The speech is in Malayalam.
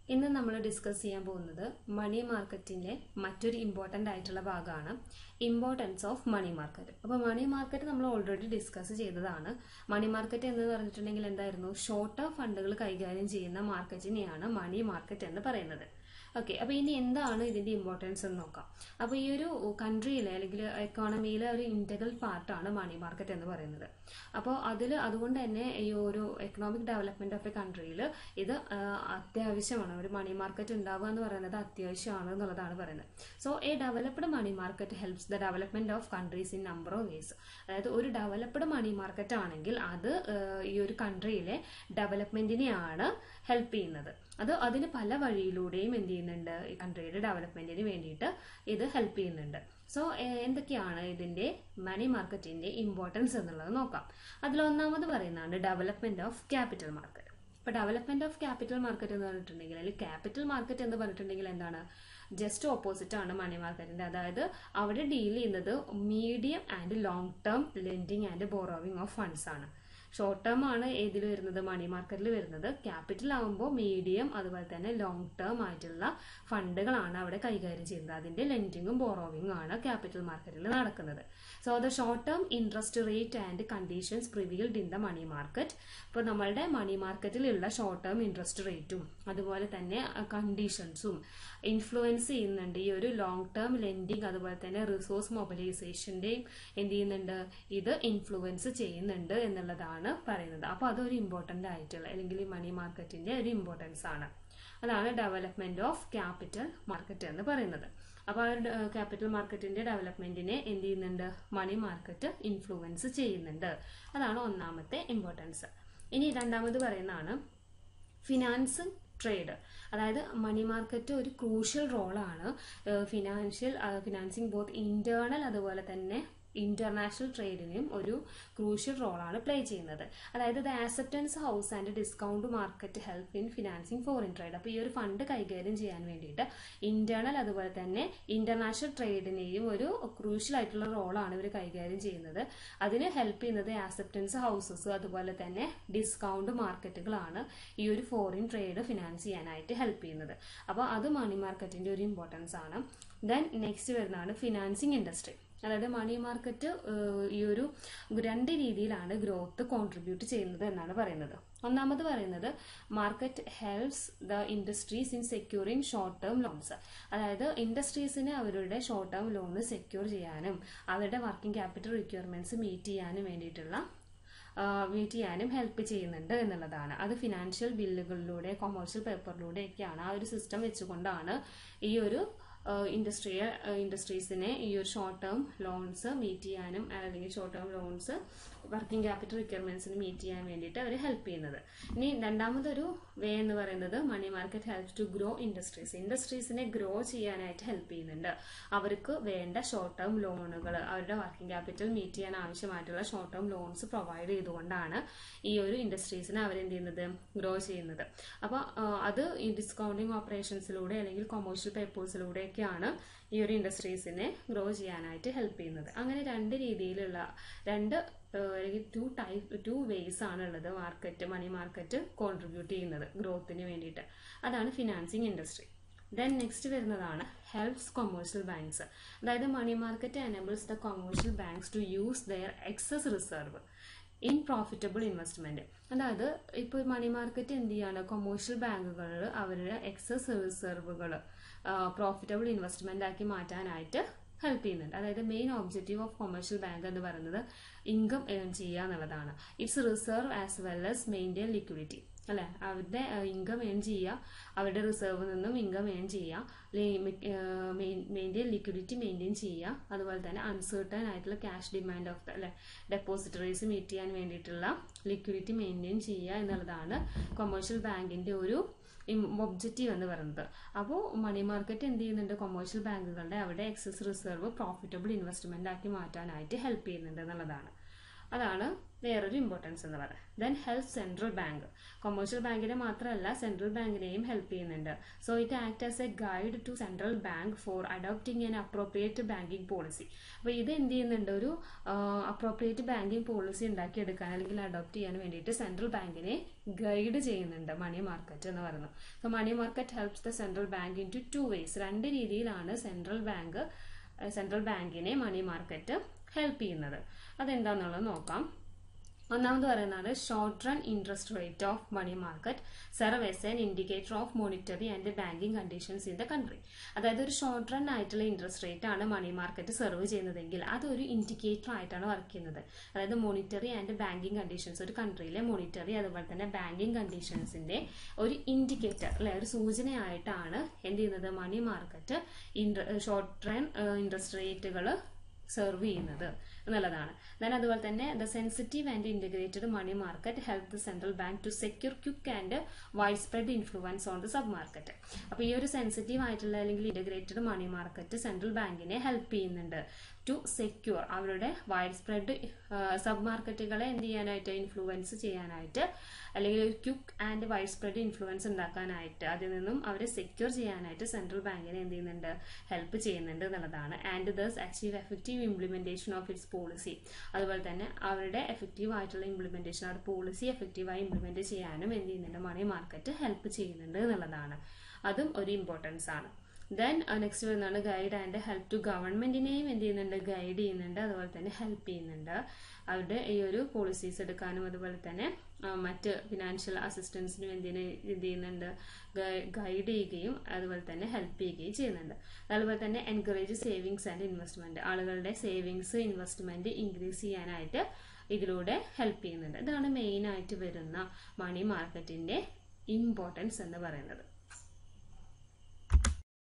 ഇന്ന് നമ്മൾ ഡിസ്കസ് ചെയ്യാൻ പോകുന്നത് മണി മാർക്കറ്റിന്റെ മറ്റൊരു ഇമ്പോർട്ടൻ്റ് ആയിട്ടുള്ള ഭാഗമാണ് ഇമ്പോർട്ടൻസ് ഓഫ് മണി മാർക്കറ്റ് അപ്പോൾ മണി മാർക്കറ്റ് നമ്മൾ ഓൾറെഡി ഡിസ്കസ് ചെയ്തതാണ് മണി മാർക്കറ്റ് എന്ന് പറഞ്ഞിട്ടുണ്ടെങ്കിൽ എന്തായിരുന്നു ഷോർട്ട് ടേം ഫണ്ടുകൾ കൈകാര്യം ചെയ്യുന്ന മാർക്കറ്റിനെയാണ് മണി മാർക്കറ്റ് എന്ന് പറയുന്നത് ഓക്കെ അപ്പോൾ ഇനി എന്താണ് ഇതിന്റെ ഇമ്പോർട്ടൻസ് എന്ന് നോക്കാം അപ്പോൾ ഈ ഒരു കൺട്രിയിലെ അല്ലെങ്കിൽ എക്കോണമിയിലെ ഒരു ഇന്റഗ്രൽ പാർട്ടാണ് മണി മാർക്കറ്റ് എന്ന് പറയുന്നത് അപ്പോൾ അതിൽ അതുകൊണ്ട് തന്നെ ഈ ഒരു എക്കണോമിക് ഡെവലപ്മെന്റ് ഓഫ് എ കൺട്രിയിൽ ഇത് ആ, അത്യാവശ്യമാണ് ഒരു മണി മാർക്കറ്റ് ഉണ്ടാവുക എന്ന് പറയുന്നത് അത്യാവശ്യമാണ് എന്നുള്ളതാണ് പറയുന്നത് so a developed money market helps the development of countries in number of ways അതായത് ഒരു ഡെവലപ്ഡ് മണി മാർക്കറ്റ് ആണെങ്കിൽ അത് ആ, ഈ ഒരു കൺട്രിയിലെ ഡെവലപ്മെന്റിനെയാണ് ഹെൽപ്പ് ചെയ്യുന്നത് അത് അതിന് പല വഴിയിലൂടെയും എന്ത് ചെയ്യുന്നുണ്ട് ഈ കൺട്രിയുടെ ഡെവലപ്മെന്റിന് വേണ്ടിയിട്ട് ഇത് ഹെൽപ്പ് ചെയ്യുന്നുണ്ട് സോ എന്തൊക്കെയാണ് ഇതിന്റെ മണി മാർക്കറ്റിന്റെ ഇമ്പോർട്ടൻസ് എന്നുള്ളത് നോക്കാം അതിൽ ഒന്നാമത് പറയുന്നതാണ് ഡെവലപ്മെന്റ് ഓഫ് ക്യാപിറ്റൽ മാർക്കറ്റ് ഇപ്പൊ ഡെവലപ്മെന്റ് ഓഫ് ക്യാപിറ്റൽ മാർക്കറ്റ് എന്ന് പറഞ്ഞിട്ടുണ്ടെങ്കിൽ അല്ലെങ്കിൽ ക്യാപിറ്റൽ മാർക്കറ്റ് എന്ന് പറഞ്ഞിട്ടുണ്ടെങ്കിൽ എന്താണ് ജസ്റ്റ് ഓപ്പോസിറ്റ് ആണ് മണി മാർക്കറ്റിന്റെ അതായത് അവിടെ ഡീൽ ചെയ്യുന്നത് medium and long term lending and borrowing of funds ആണ് ഷോർട്ട് ടേം ആണ് ഏതിൽ വരുന്നത് മണി മാർക്കറ്റിൽ വരുന്നത് ക്യാപിറ്റൽ ആകുമ്പോൾ മീഡിയം അതുപോലെ തന്നെ ലോങ് ടേം ആയിട്ടുള്ള ഫണ്ടുകളാണ് അവിടെ കൈകാര്യം ചെയ്യുന്നത് അതിന്റെ ലെൻഡിങ്ങും ബോറോവിങ്ങും ആണ് ക്യാപിറ്റൽ മാർക്കറ്റിൽ നടക്കുന്നത് so the short term interest rate and conditions prevailed in the money market ഇപ്പോൾ നമ്മളുടെ മണി മാർക്കറ്റിലുള്ള ഷോർട്ട് ടേം ഇൻട്രസ്റ്റ് റേറ്റും അതുപോലെ തന്നെ കണ്ടീഷൻസും ഇൻഫ്ലുവൻസ് ചെയ്യുന്നുണ്ട് ഈ ഒരു ലോങ് ടേം ലെൻഡിങ് അതുപോലെ തന്നെ റിസോഴ്സ് മൊബിലൈസേഷന്റെയും എന്ത് ചെയ്യുന്നുണ്ട് ഇത് ഇൻഫ്ലുവൻസ് ചെയ്യുന്നുണ്ട് എന്നുള്ളതാണ് പറയുന്നത് അപ്പോൾ അതൊരു ഇമ്പോർട്ടന്റ് ആയിട്ടുള്ള അല്ലെങ്കിൽ ഈ മണി മാർക്കറ്റിന്റെ ഒരു ഇമ്പോർട്ടൻസ് ആണ് അതാണ് ഡെവലപ്മെന്റ് ഓഫ് ക്യാപിറ്റൽ മാർക്കറ്റ് എന്ന് പറയുന്നത് അപ്പോൾ ആ ഒരു ക്യാപിറ്റൽ മാർക്കറ്റിന്റെ ഡെവലപ്മെന്റിനെ എന്ത് ചെയ്യുന്നുണ്ട് മണി മാർക്കറ്റ് ഇൻഫ്ലുവൻസ് ചെയ്യുന്നുണ്ട് അതാണ് ഒന്നാമത്തെ ഇമ്പോർട്ടൻസ് ഇനി രണ്ടാമത് പറയുന്നതാണ് ഫിനാൻസ് ട്രേഡ് അതായത് മണി മാർക്കറ്റ് ഒരു ക്രൂഷ്യൽ റോളാണ് ഫിനാൻഷ്യൽ ഫിനാൻസിങ് ബോത്ത് ഇന്റേണൽ അതുപോലെ തന്നെ ഇന്റർനാഷണൽ ട്രേഡിനും ഒരു ക്രൂഷ്യൽ റോളാണ് പ്ലേ ചെയ്യുന്നത് അതായത് the acceptance house and discount market help in financing foreign trade അപ്പോൾ ഈ ഒരു ഫണ്ട് കൈകാര്യം ചെയ്യാൻ വേണ്ടിയിട്ട് ഇന്റേണൽ അതുപോലെ തന്നെ ഇന്റർനാഷണൽ ട്രേഡിനെയും ഒരു ക്രൂഷ്യൽ ആയിട്ടുള്ള റോളാണ് ഇവർ കൈകാര്യം ചെയ്യുന്നത് അതിന് ഹെൽപ്പ് ചെയ്യുന്നത് ആക്സെപ്റ്റൻസ് ഹൗസസ് അതുപോലെ തന്നെ ഡിസ്കൗണ്ട് മാർക്കറ്റുകളാണ് ഈ ഒരു ഫോറിൻ ട്രേഡ് ഫിനാൻസ് ചെയ്യാനായിട്ട് ഹെൽപ്പ് ചെയ്യുന്നത് അപ്പോൾ അത് മണി മാർക്കറ്റിന്റെ ഒരു ഇമ്പോർട്ടൻസ് ആണ് ദെൻ നെക്സ്റ്റ് വരുന്നതാണ് ഫിനാൻസിങ് ഇൻഡസ്ട്രി അതായത് മണി മാർക്കറ്റ് ഈ ഒരു രണ്ട് രീതിയിലാണ് ഗ്രോത്ത് കോൺട്രിബ്യൂട്ട് ചെയ്യുന്നത് എന്നാണ് പറയുന്നത് ഒന്നാമത് പറയുന്നത് market helps the industries in securing short term loans അതായത് ഇൻഡസ്ട്രീസിന് അവരുടെ ഷോർട്ട് ടേം ലോണ് സെക്യൂർ ചെയ്യാനും അവരുടെ വർക്കിംഗ് ക്യാപിറ്റൽ റിക്വയർമെന്റ്സ് മീറ്റ് ചെയ്യാനും വേണ്ടിയിട്ടുള്ള മീറ്റ് ചെയ്യാനും ഹെൽപ്പ് ചെയ്യുന്നുണ്ട് എന്നുള്ളതാണ് അത് ഫിനാൻഷ്യൽ ബില്ലുകളിലൂടെ കൊമേഴ്ഷ്യൽ പേപ്പറിലൂടെ ഒക്കെയാണ് ആ ഒരു സിസ്റ്റം വെച്ചുകൊണ്ടാണ് ഈ ഒരു ഇൻഡസ്ട്രിയൽ ഇൻഡസ്ട്രീസിനെ ഈ ഒരു ഷോർട്ട് ടേം ലോൺസ് മീറ്റ് ചെയ്യാനും അല്ലെങ്കിൽ short term loans working capital റിക്വയർമെന്റ്സിന് മീറ്റ് ചെയ്യാൻ വേണ്ടിയിട്ട് അവർ ഹെൽപ്പ് ചെയ്യുന്നത് ഇനി രണ്ടാമതൊരു വേ എന്ന് പറയുന്നത് money market help to grow industries ഇൻഡസ്ട്രീസിനെ ഗ്രോ ചെയ്യാനായിട്ട് ഹെൽപ്പ് ചെയ്യുന്നുണ്ട് അവർക്ക് വേണ്ട ഷോർട്ട് ടേം ലോണുകൾ അവരുടെ വർക്കിംഗ് ക്യാപിറ്റൽ മീറ്റ് ചെയ്യാൻ ആവശ്യമായിട്ടുള്ള ഷോർട്ട് ടേം ലോൺസ് പ്രൊവൈഡ് ചെയ്തുകൊണ്ടാണ് ഈ ഒരു ഇൻഡസ്ട്രീസിനെ അവരെന്ത് ചെയ്യുന്നത് ഗ്രോ ചെയ്യുന്നത് അപ്പോൾ അത് ഈ ഡിസ്കൗണ്ടിങ് ഓപ്പറേഷൻസിലൂടെ അല്ലെങ്കിൽ കൊമേഴ്ഷ്യൽ പേപ്പേഴ്സിലൂടെ ഒക്കെയാണ് ഈ ഒരു ഇൻഡസ്ട്രീസിനെ ഗ്രോ ചെയ്യാനായിട്ട് ഹെൽപ്പ് ചെയ്യുന്നത് അങ്ങനെ രണ്ട് രീതിയിലുള്ള രണ്ട് അല്ലെങ്കിൽ ടു ടൈപ്പ് ടു വേസ് ആണ് ഉള്ളത് മാർക്കറ്റ് മണി മാർക്കറ്റ് കോൺട്രിബ്യൂട്ട് ചെയ്യുന്നത് ഗ്രോത്തിന് വേണ്ടിയിട്ട് അതാണ് ഫിനാൻസിങ് ഇൻഡസ്ട്രി ദെൻ നെക്സ്റ്റ് വരുന്നതാണ് ഹെൽപ്സ് കൊമേഴ്ഷ്യൽ ബാങ്ക്സ് അതായത് money market enables the commercial banks to use their excess reserve in profitable investment അതായത് ഇപ്പോൾ മണി മാർക്കറ്റ് എന്ത് ചെയ്യാണ് കൊമേഴ്ഷ്യൽ ബാങ്കുകൾ അവരുടെ എക്സസ് റിസർവുകൾ പ്രോഫിറ്റബിൾ ഇൻവെസ്റ്റ്മെന്റ് ആക്കി മാറ്റാനായിട്ട് ഹെൽപ്പ് ചെയ്യുന്നുണ്ട് അതായത് main objective of commercial bank എന്ന് പറയുന്നത് ഇൻകം ഏൺ ചെയ്യുക എന്നുള്ളതാണ് its reserve as well as maintain liquidity അല്ലെ അവരുടെ ഇൻകം ഏൺ ചെയ്യുക അവരുടെ റിസർവിൽ നിന്നും ഇൻകം ഏൺ ചെയ്യുക മെയിൻറ്റെയിൻ ലിക്വിഡിറ്റി മെയിൻറ്റെയിൻ ചെയ്യുക അതുപോലെ തന്നെ അൺസേർട്ടൺ ആയിട്ടുള്ള ക്യാഷ് ഡിമാൻഡ് ഓഫ് ദ അല്ലെ ഡെപ്പോസിറ്ററീസ് മീറ്റ് ചെയ്യാൻ വേണ്ടിയിട്ടുള്ള ലിക്വിഡിറ്റി മെയിൻറ്റെയിൻ ചെയ്യുക എന്നുള്ളതാണ് കൊമേഴ്ഷ്യൽ ബാങ്കിന്റെ ഒരു ഒബ്ജക്റ്റീവ് എന്ന് പറയുന്നത് അപ്പോൾ മണി മാർക്കറ്റ് എന്ത് ചെയ്യുന്നുണ്ട് കൊമേഴ്ഷ്യൽ ബാങ്കുകളുടെ അവിടെ എക്സസ് റിസർവ് പ്രോഫിറ്റബിൾ ഇൻവെസ്റ്റ്മെന്റ് ആക്കി മാറ്റാനായിട്ട് ഹെൽപ്പ് ചെയ്യുന്നുണ്ട് എന്നുള്ളതാണ് അതാണ് വേറൊരു ഇമ്പോർട്ടൻസ് എന്ന് പറയാം then help central bank commercial ബാങ്കിനെ മാത്രമല്ല സെൻട്രൽ ബാങ്കിനെയും ഹെൽപ്പ് ചെയ്യുന്നുണ്ട് so it act as a guide to central bank for adopting an appropriate banking policy അപ്പോൾ ഇത് എന്ത് ചെയ്യുന്നുണ്ട് ഒരു അപ്രോപ്രിയേറ്റ് ബാങ്കിങ് പോളിസി ഉണ്ടാക്കിയെടുക്കാൻ അല്ലെങ്കിൽ അഡോപ്റ്റ് ചെയ്യാൻ വേണ്ടിയിട്ട് സെൻട്രൽ ബാങ്കിനെ ഗൈഡ് ചെയ്യുന്നുണ്ട് മണി മാർക്കറ്റ് എന്ന് പറയുന്നത് so money market helps the central bank in two two ways രണ്ട് രീതിയിലാണ് സെൻട്രൽ ബാങ്ക് സെൻട്രൽ ബാങ്കിനെ മണി മാർക്കറ്റ് ഹെൽപ്പ് ചെയ്യുന്നത് അതെന്താണെന്നുള്ളത് നോക്കാം ഒന്നാമത് പറയുന്നത് short run interest rate of money market serve as an indicator of monetary and banking conditions in the country അതായത് ഒരു ഷോർട്ട് റൺ ആയിട്ടുള്ള ഇൻട്രസ്റ്റ് റേറ്റ് ആണ് മണി മാർക്കറ്റ് സെർവ് ചെയ്യുന്നതെങ്കിൽ അതൊരു ഇൻഡിക്കേറ്റർ ആയിട്ടാണ് വർക്ക് ചെയ്യുന്നത് അതായത് മോണിറ്ററി ആൻഡ് ബാങ്കിങ് കണ്ടീഷൻസ് ഒരു കൺട്രിയിലെ മോണിറ്ററി അതുപോലെ തന്നെ ബാങ്കിങ് കണ്ടീഷൻസിന്റെ ഒരു ഇൻഡിക്കേറ്റർ അല്ലെ ഒരു സൂചനയായിട്ടാണ് എന്ത് ചെയ്യുന്നത് money market short run interest റേറ്റുകൾ സെർവ് ചെയ്യുന്നത് എന്നുള്ളതാണ് ദെൻ അതുപോലെ തന്നെ the sensitive and integrated money market help the central bank to secure quick and wide spread influence on the sub market അപ്പോൾ ഈ ഒരു സെൻസിറ്റീവ് ആയിട്ടുള്ള അല്ലെങ്കിൽ ഇന്റഗ്രേറ്റഡ് മണി മാർക്കറ്റ് സെൻട്രൽ ബാങ്കിനെ ഹെൽപ്പ് ചെയ്യുന്നുണ്ട് ടു സെക്യൂർ അവരുടെ വൈഡ് സ്പ്രെഡ് സബ് മാർക്കറ്റുകളെ എന്ത് ചെയ്യാനായിട്ട് ഇൻഫ്ലുവൻസ് ചെയ്യാനായിട്ട് അല്ലെങ്കിൽ ഒരു quick and wide spread influence ഉണ്ടാക്കാനായിട്ട് അതിൽ നിന്നും അവരെ സെക്യൂർ ചെയ്യാനായിട്ട് സെൻട്രൽ ബാങ്കിനെ എന്ത് ചെയ്യുന്നുണ്ട് ഹെൽപ്പ് ചെയ്യുന്നുണ്ട് എന്നുള്ളതാണ് and thus achieve effective implementation of its policy അതുപോലെ തന്നെ അവരുടെ എഫക്റ്റീവ് ആയിട്ടുള്ള ഇംപ്ലിമെന്റേഷൻ അവരുടെ പോളിസി എഫക്റ്റീവായി ഇംപ്ലിമെന്റ് ചെയ്യാനും എന്ത് ചെയ്യുന്നുണ്ട് മണി മാർക്കറ്റ് ഹെൽപ്പ് ചെയ്യുന്നുണ്ട് എന്നുള്ളതാണ് അതും ഒരു ഇമ്പോർട്ടൻസ് ആണ് ദെൻ നെക്സ്റ്റ് വരുന്നതാണ് ഗൈഡ് ആൻഡ് ഹെൽപ്പ് ടു ഗവൺമെന്റിനെയും എന്ത് ചെയ്യുന്നുണ്ട് ഗൈഡ് ചെയ്യുന്നുണ്ട് അതുപോലെ തന്നെ ഹെൽപ്പ് ചെയ്യുന്നുണ്ട് അവരുടെ ഈ ഒരു പോളിസീസ് എടുക്കാനും അതുപോലെ തന്നെ മറ്റ് ഫിനാൻഷ്യൽ അസിസ്റ്റൻസിനും എന്തിന് എന്ത് ചെയ്യുന്നുണ്ട് ഗൈഡ് ചെയ്യുകയും അതുപോലെ തന്നെ ഹെൽപ്പ് ചെയ്യുകയും ചെയ്യുന്നുണ്ട് അതുപോലെ തന്നെ എൻകറേജ് സേവിങ്സ് ആൻഡ് ഇൻവെസ്റ്റ്മെന്റ് ആളുകളുടെ സേവിങ്സ് ഇൻവെസ്റ്റ്മെന്റ് ഇൻക്രീസ് ചെയ്യാനായിട്ട് ഇതിലൂടെ ഹെൽപ്പ് ചെയ്യുന്നുണ്ട് ഇതാണ് മെയിൻ ആയിട്ട് വരുന്ന മണി മാർക്കറ്റിന്റെ ഇമ്പോർട്ടൻസ് എന്ന് പറയുന്നത്